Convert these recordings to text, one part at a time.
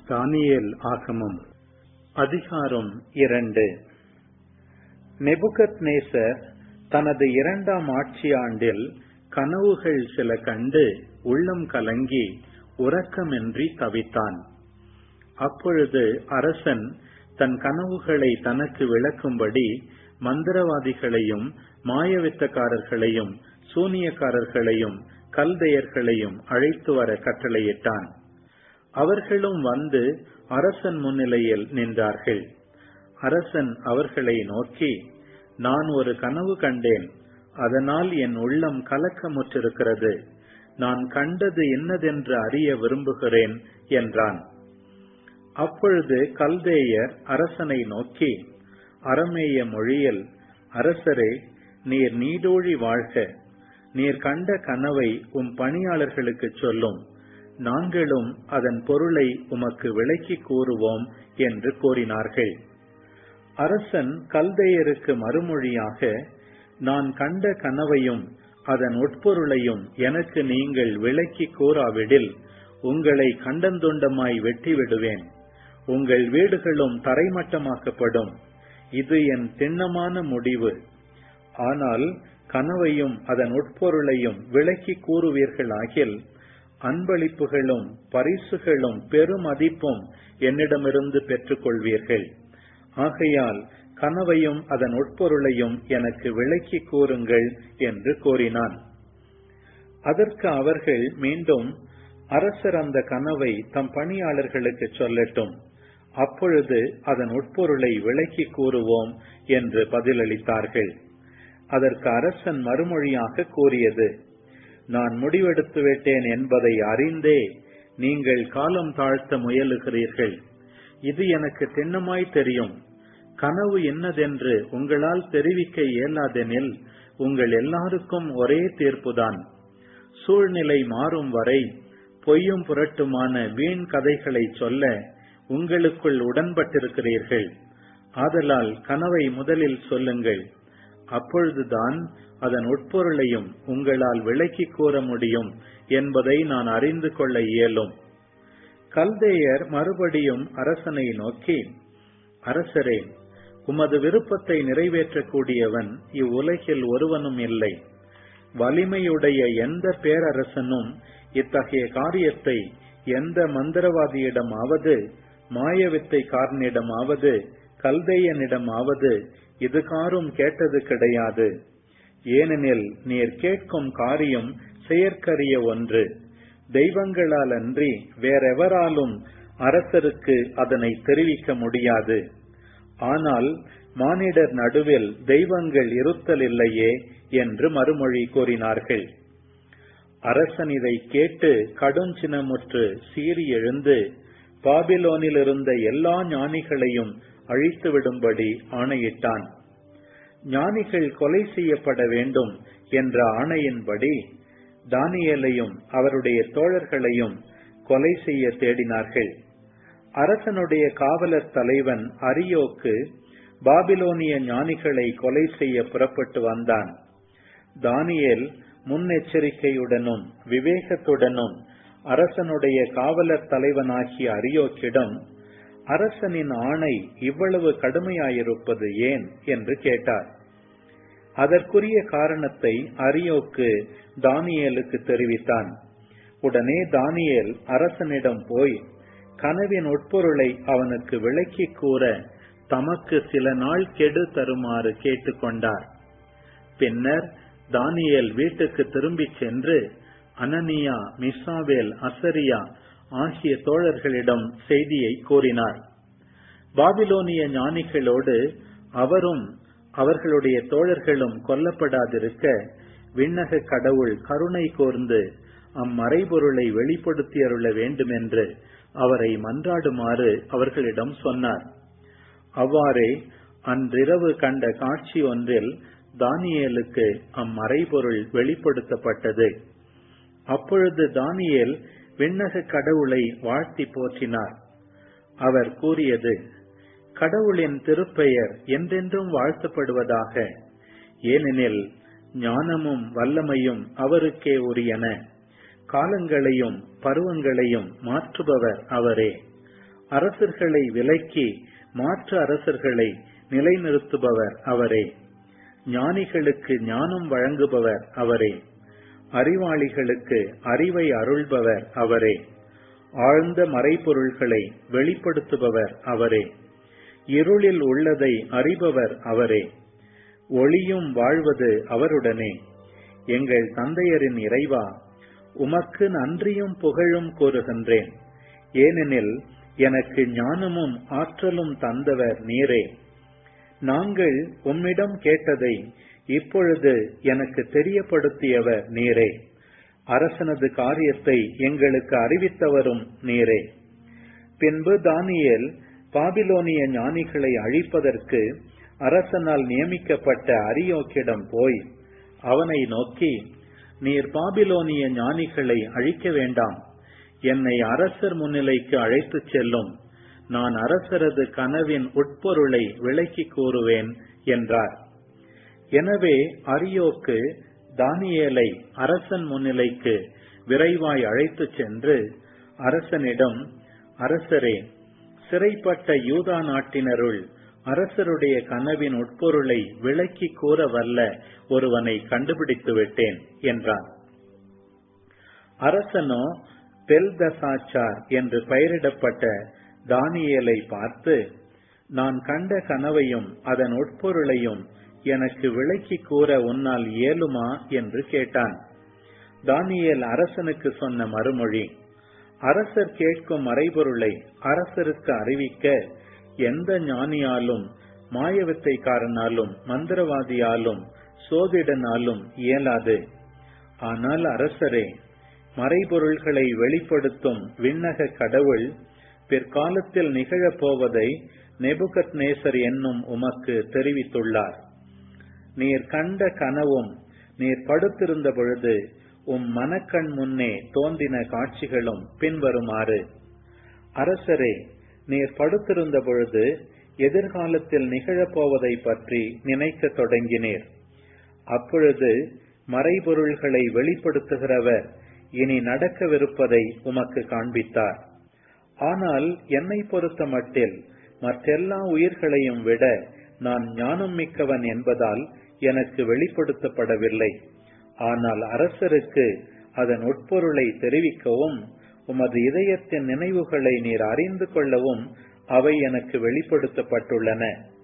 தானியேல் ஆகமம் அதிகாரம் இரண்டு நெபுகத் நேசர் தனது இரண்டாம் ஆட்சி ஆண்டில் கனவுகள் சில கண்டு உள்ளம் கலங்கி உறக்கமின்றி தவித்தான் அப்பொழுது அரசன் தன் கனவுகளை தனக்கு விளக்கும்படி மந்திரவாதிகளையும் மாயவித்தக்காரர்களையும் சூனியக்காரர்களையும் கல்தையர்களையும் அழைத்து வர கட்டளையிட்டான் அவர்களும் வந்து அரசன் முன்னிலையில் நின்றார்கள் அரசன் அவர்களை நோக்கி நான் ஒரு கனவு கண்டேன் அதனால் என் உள்ளம் கலக்கமுற்றிருக்கிறது நான் கண்டது என்னதென்று அறிய விரும்புகிறேன் என்றான் அப்பொழுது கல்தேயர் அரசனை நோக்கி அரமேய மொழியில் அரசரே நீர் நீடோழி வாழ்க நீர் கண்ட கனவை உம் பணியாளர்களுக்கு சொல்லும் நாங்களும் அதன் பொருளை உமக்கு விளக்கி கூறுவோம் என்று கூறினார்கள் அரசன் கல்தையருக்கு மறுமொழியாக நான் கண்ட கனவையும் அதன் உட்பொருளையும் எனக்கு நீங்கள் விளக்கி கூறாவிடில் உங்களை கண்டந்துண்டமாய் வெட்டி விடுவேன் உங்கள் வீடுகளும் தரைமட்டமாக்கப்படும் இது என் திண்ணமான முடிவு ஆனால் கனவையும் அதன் உட்பொருளையும் விளக்கி கூறுவீர்களாகில் அன்பளிப்புகளும் பரிசுகளும் பெருமதிப்பும் என்னிடமிருந்து பெற்றுக்கொள்வீர்கள் ஆகையால் கனவையும் அதன் உட்பொருளையும் எனக்கு விளக்கி கூறுங்கள் என்று கூறினான் அதற்கு அவர்கள் மீண்டும் அரசர் அந்த கனவை தம் பணியாளர்களுக்கு சொல்லட்டும் அப்பொழுது அதன் உட்பொருளை விளக்கி கூறுவோம் என்று பதிலளித்தார்கள் அதற்கு அரசன் மறுமொழியாக கூறியது நான் முடிவெடுத்து விட்டேன் என்பதை அறிந்தே நீங்கள் காலம் தாழ்த்த முயலுகிறீர்கள் இது எனக்கு திண்ணமாய் தெரியும் கனவு என்னதென்று உங்களால் தெரிவிக்க இயலாதெனில் உங்கள் எல்லாருக்கும் ஒரே தீர்ப்புதான் சூழ்நிலை மாறும் வரை பொய்யும் புரட்டுமான வீண் கதைகளை சொல்ல உங்களுக்குள் உடன்பட்டிருக்கிறீர்கள் ஆதலால் கனவை முதலில் சொல்லுங்கள் அப்பொழுதுதான் அதன் உட்பொருளையும் உங்களால் விளக்கி கூற முடியும் என்பதை நான் அறிந்து கொள்ள இயலும் கல்தேயர் மறுபடியும் அரசனை நோக்கி அரசரே உமது விருப்பத்தை நிறைவேற்றக்கூடியவன் இவ்வுலகில் ஒருவனும் இல்லை வலிமையுடைய எந்த பேரரசனும் இத்தகைய காரியத்தை எந்த மந்திரவாதியிடமாவது மாயவித்தை காரனிடமாவது கல்தையனிடமாவது இது காரும் கேட்டது கிடையாது ஏனெனில் நீர் கேட்கும் காரியம் செயற்கரிய ஒன்று தெய்வங்களால் அன்றி வேறெவராலும் அரசருக்கு அதனை தெரிவிக்க முடியாது ஆனால் மானிடர் நடுவில் தெய்வங்கள் இருத்தல் இல்லையே என்று மறுமொழி கூறினார்கள் அரசன் இதை கேட்டு கடுஞ்சினமுற்று சீறி எழுந்து பாபிலோனில் இருந்த எல்லா ஞானிகளையும் அழித்து விடும்படி ஆணையிட்டான் ஞானிகள் கொலை செய்யப்பட வேண்டும் என்ற ஆணையின்படி தானியலையும் அவருடைய தோழர்களையும் கொலை செய்ய தேடினார்கள் அரசனுடைய காவலர் தலைவன் அரியோக்கு பாபிலோனிய ஞானிகளை கொலை செய்ய புறப்பட்டு வந்தான் தானியேல் முன்னெச்சரிக்கையுடனும் விவேகத்துடனும் அரசனுடைய காவலர் தலைவனாகிய அரியோக்கிடம் அரசனின் ஆணை இவ்வளவு கடுமையாயிருப்பது ஏன் என்று கேட்டார் அதற்குரிய காரணத்தை அரியோக்கு தானியேலுக்கு தெரிவித்தான் உடனே தானியேல் அரசனிடம் போய் கனவின் உட்பொருளை அவனுக்கு விளக்கி கூற தமக்கு சில நாள் கெடு தருமாறு கேட்டுக்கொண்டார் பின்னர் தானியேல் வீட்டுக்கு திரும்பிச் சென்று அனனியா மிசாவேல் அசரியா ஆகிய தோழர்களிடம் செய்தியை கூறினார் பாபிலோனிய ஞானிகளோடு அவரும் அவர்களுடைய தோழர்களும் கொல்லப்படாதிருக்க விண்ணக கடவுள் கருணை கோர்ந்து அம்மறைபொருளை வெளிப்படுத்தி அருள வேண்டுமென்று அவரை மன்றாடுமாறு அவர்களிடம் சொன்னார் அவ்வாறே அன்றிரவு கண்ட காட்சி ஒன்றில் தானியேலுக்கு அம்மறைபொருள் வெளிப்படுத்தப்பட்டது அப்பொழுது தானியேல் விண்ணக கடவுளை வாழ்த்தி போற்றினார் அவர் கூறியது கடவுளின் திருப்பெயர் என்றென்றும் வாழ்த்தப்படுவதாக ஏனெனில் ஞானமும் வல்லமையும் அவருக்கே உரியன காலங்களையும் பருவங்களையும் மாற்றுபவர் அவரே அரசர்களை விலக்கி மாற்று அரசர்களை நிலைநிறுத்துபவர் அவரே ஞானிகளுக்கு ஞானம் வழங்குபவர் அவரே அறிவாளிகளுக்கு அறிவை அருள்பவர் அவரே ஆழ்ந்த மறைபொருள்களை வெளிப்படுத்துபவர் அவரே இருளில் உள்ளதை அறிபவர் அவரே ஒளியும் வாழ்வது அவருடனே எங்கள் தந்தையரின் இறைவா உமக்கு நன்றியும் புகழும் கூறுகின்றேன் ஏனெனில் எனக்கு ஞானமும் ஆற்றலும் தந்தவர் நீரே நாங்கள் உம்மிடம் கேட்டதை இப்பொழுது எனக்கு தெரியப்படுத்தியவர் நீரே அரசனது காரியத்தை எங்களுக்கு அறிவித்தவரும் நீரே பின்பு தானியேல் பாபிலோனிய ஞானிகளை அழிப்பதற்கு அரசனால் நியமிக்கப்பட்ட அரியோக்கிடம் போய் அவனை நோக்கி நீர் பாபிலோனிய ஞானிகளை அழிக்க வேண்டாம் என்னை அரசர் முன்னிலைக்கு அழைத்துச் செல்லும் நான் அரசரது கனவின் உட்பொருளை விளக்கி கூறுவேன் என்றார் எனவே அரியோக்கு தானியேலை அரசன் முன்னிலைக்கு விரைவாய் அழைத்துச் சென்று அரசனிடம் அரசரே சிறைப்பட்ட யூதா நாட்டினருள் அரசருடைய கனவின் உட்பொருளை விளக்கி கூற வல்ல ஒருவனை கண்டுபிடித்து விட்டேன் என்றார் அரசனோ பெல்தசாச்சார் என்று பெயரிடப்பட்ட தானியேலை பார்த்து நான் கண்ட கனவையும் அதன் உட்பொருளையும் எனக்கு விளக்கி கூற உன்னால் இயலுமா என்று கேட்டான் தானியேல் அரசனுக்கு சொன்ன மறுமொழி அரசர் கேட்கும் மறைபொருளை அரசருக்கு அறிவிக்க எந்த ஞானியாலும் மாயவித்தைக்காரனாலும் மந்திரவாதியாலும் சோதிடனாலும் இயலாது ஆனால் அரசரே மறைபொருள்களை வெளிப்படுத்தும் விண்ணக கடவுள் பிற்காலத்தில் நிகழப்போவதை நெபுகத் நேசர் என்னும் உமக்கு தெரிவித்துள்ளார் நீர் கண்ட கனவும் நீர் படுத்திருந்த பொழுது உம் மனக்கண் முன்னே தோன்றின காட்சிகளும் பின்வருமாறு அரசரே நீர் படுத்திருந்த பொழுது எதிர்காலத்தில் நிகழப்போவதை பற்றி நினைக்க தொடங்கினீர் அப்பொழுது மறைபொருள்களை வெளிப்படுத்துகிறவர் இனி நடக்கவிருப்பதை உமக்கு காண்பித்தார் ஆனால் என்னை பொறுத்த மட்டில் மற்றெல்லா உயிர்களையும் விட நான் ஞானம் மிக்கவன் என்பதால் எனக்கு வெளிப்படுத்தப்படவில்லை ஆனால் அரசருக்கு அதன் உட்பொருளை தெரிவிக்கவும் உமது இதயத்தின் நினைவுகளை நீர் அறிந்து கொள்ளவும் அவை எனக்கு வெளிப்படுத்தப்பட்டுள்ளன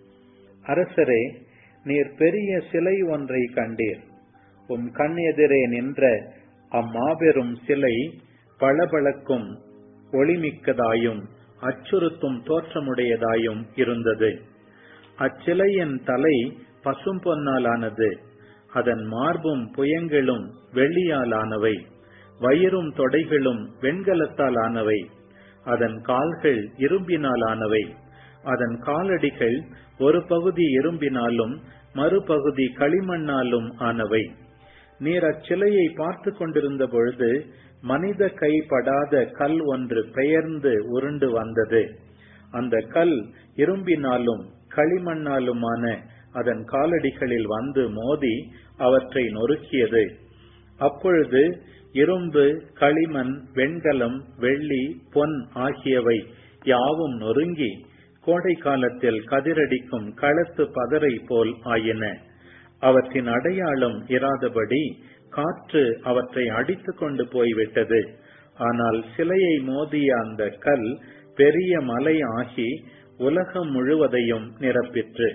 அரசரே நீர் பெரிய சிலை ஒன்றை கண்டீர் உம் கண் எதிரே நின்ற அம்மாபெரும் சிலை பளபளக்கும் ஒளிமிக்கதாயும் அச்சுறுத்தும் தோற்றமுடையதாயும் இருந்தது அச்சிலையின் தலை பசும் பொன்னாலானது அதன் மார்பும் புயங்களும் வெள்ளியாலானவை வயிறும் தொடைகளும் வெண்கலத்தால் ஆனவை அதன் கால்கள் இரும்பினால் ஆனவை அதன் காலடிகள் ஒரு பகுதி இரும்பினாலும் மறுபகுதி களிமண்ணாலும் ஆனவை நீர் அச்சிலையை பார்த்து கொண்டிருந்த பொழுது மனித கை படாத கல் ஒன்று பெயர்ந்து உருண்டு வந்தது அந்த கல் இரும்பினாலும் களிமண்ணாலுமான அதன் காலடிகளில் வந்து மோதி அவற்றை நொறுக்கியது அப்பொழுது இரும்பு களிமண் வெண்கலம் வெள்ளி பொன் ஆகியவை யாவும் நொறுங்கி கோடை காலத்தில் கதிரடிக்கும் களத்து பதரை போல் ஆயின அவற்றின் அடையாளம் இராதபடி காற்று அவற்றை அடித்துக் கொண்டு போய்விட்டது ஆனால் சிலையை மோதிய அந்த கல் பெரிய மலை ஆகி உலகம் முழுவதையும் நிரப்பிற்று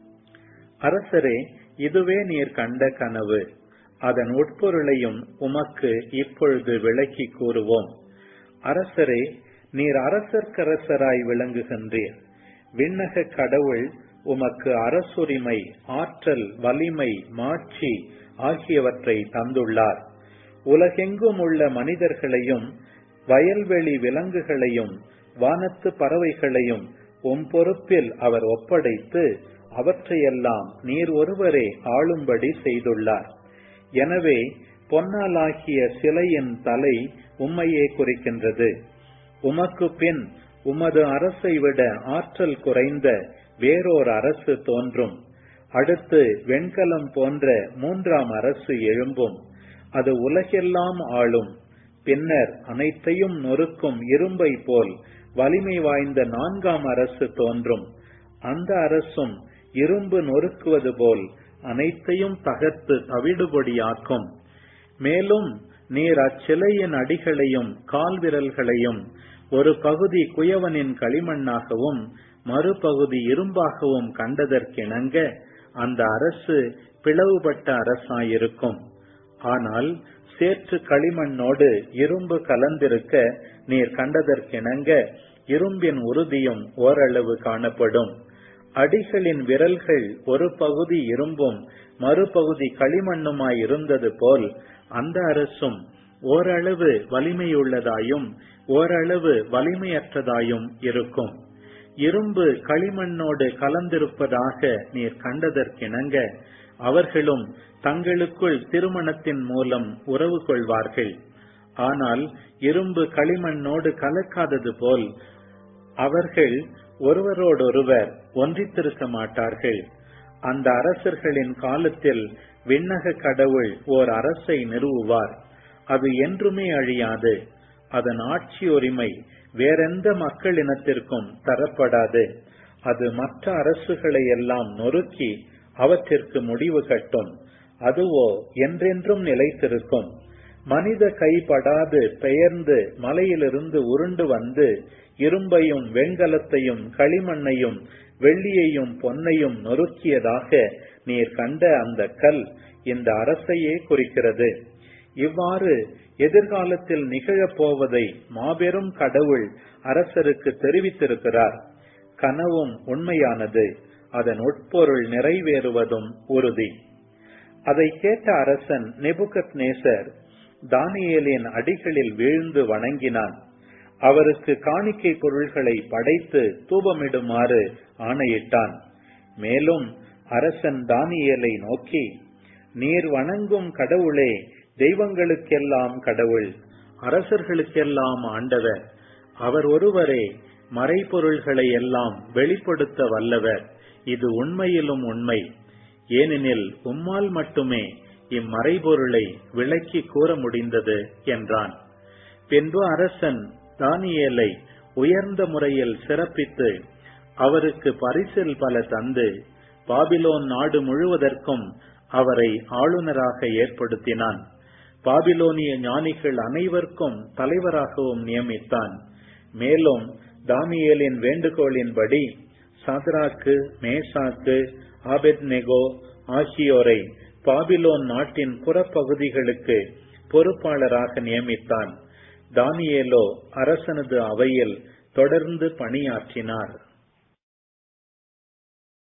அரசரே இதுவே நீர் கண்ட கனவு அதன் உட்பொருளையும் உமக்கு இப்பொழுது விளக்கி கூறுவோம் அரசரே நீர் அரசர்க்கரசராய் விளங்குகின்றீர் விண்ணக கடவுள் உமக்கு அரசுரிமை ஆற்றல் வலிமை மாட்சி ஆகியவற்றை தந்துள்ளார் உலகெங்கும் உள்ள மனிதர்களையும் வயல்வெளி விலங்குகளையும் வானத்து பறவைகளையும் உம் பொறுப்பில் அவர் ஒப்படைத்து அவற்றையெல்லாம் நீர் ஒருவரே ஆளும்படி செய்துள்ளார் எனவே பொன்னாலாகிய சிலையின் தலை உம்மையே குறிக்கின்றது உமக்கு பின் உமது அரசை விட ஆற்றல் குறைந்த வேறோர் அரசு தோன்றும் அடுத்து வெண்கலம் போன்ற மூன்றாம் அரசு எழும்பும் அது உலகெல்லாம் ஆளும் பின்னர் அனைத்தையும் நொறுக்கும் இரும்பை போல் வலிமை வாய்ந்த நான்காம் அரசு தோன்றும் அந்த அரசும் இரும்பு நொறுக்குவது போல் அனைத்தையும் தகர்த்து தவிடுபொடியாக்கும் மேலும் நீர் அச்சிலையின் அடிகளையும் கால் விரல்களையும் ஒரு பகுதி குயவனின் களிமண்ணாகவும் மறுபகுதி இரும்பாகவும் கண்டதற்கிணங்க அந்த அரசு பிளவுபட்ட அரசாயிருக்கும் ஆனால் சேற்று களிமண்ணோடு இரும்பு கலந்திருக்க நீர் கண்டதற்கிணங்க இரும்பின் உறுதியும் ஓரளவு காணப்படும் அடிகளின் விரல்கள் ஒரு பகுதி இரும்பும் மறுபகுதி களிமண்ணுமாய் இருந்தது போல் அந்த அரசும் ஓரளவு வலிமையுள்ளதாயும் ஓரளவு வலிமையற்றதாயும் இருக்கும் இரும்பு களிமண்ணோடு கலந்திருப்பதாக நீர் கண்டதற்கிணங்க அவர்களும் தங்களுக்குள் திருமணத்தின் மூலம் உறவு கொள்வார்கள் ஆனால் இரும்பு களிமண்ணோடு கலக்காதது போல் அவர்கள் ஒருவரோடொருவர் ஒன்றித்திருக்க மாட்டார்கள் அந்த அரசர்களின் காலத்தில் விண்ணக கடவுள் ஓர் அரசை நிறுவுவார் அது என்றுமே அழியாது அதன் ஆட்சி உரிமை வேறெந்த மக்கள் இனத்திற்கும் தரப்படாது அது மற்ற அரசுகளை எல்லாம் நொறுக்கி அவற்றிற்கு முடிவு கட்டும் அதுவோ என்றென்றும் நிலைத்திருக்கும் மனித கைப்படாது பெயர்ந்து மலையிலிருந்து உருண்டு வந்து இரும்பையும் வெண்கலத்தையும் களிமண்ணையும் வெள்ளியையும் பொன்னையும் நொறுக்கியதாக நீர் கண்ட அந்த கல் இந்த அரசையே குறிக்கிறது இவ்வாறு எதிர்காலத்தில் நிகழப் போவதை மாபெரும் கடவுள் அரசருக்கு தெரிவித்திருக்கிறார் கனவும் உண்மையானது அதன் உட்பொருள் நிறைவேறுவதும் உறுதி அதை கேட்ட அரசன் நெபுகத் நேசர் தானியேலின் அடிகளில் வீழ்ந்து வணங்கினான் அவருக்கு காணிக்கை பொருள்களை படைத்து தூபமிடுமாறு ஆணையிட்டான் மேலும் அரசன் தானியேலை நோக்கி நீர் வணங்கும் கடவுளே தெய்வங்களுக்கெல்லாம் கடவுள் அரசர்களுக்கெல்லாம் ஆண்டவர் அவர் ஒருவரே மறைபொருள்களை எல்லாம் வெளிப்படுத்த வல்லவர் இது உண்மையிலும் உண்மை ஏனெனில் உம்மால் மட்டுமே இம்மறைபொருளை விளக்கி கூற முடிந்தது என்றான் பின்பு அரசன் தானியேலை உயர்ந்த முறையில் சிறப்பித்து அவருக்கு பரிசில் பல தந்து பாபிலோன் நாடு முழுவதற்கும் அவரை ஆளுநராக ஏற்படுத்தினான் பாபிலோனிய ஞானிகள் அனைவருக்கும் தலைவராகவும் நியமித்தான் மேலும் தானியேலின் வேண்டுகோளின்படி சத்ராக்கு மேசாக்கு ஆபெத்நெகோ ஆகியோரை பாபிலோன் நாட்டின் புறப்பகுதிகளுக்கு பொறுப்பாளராக நியமித்தான் தானியேலோ அரசனது அவையில் தொடர்ந்து பணியாற்றினார்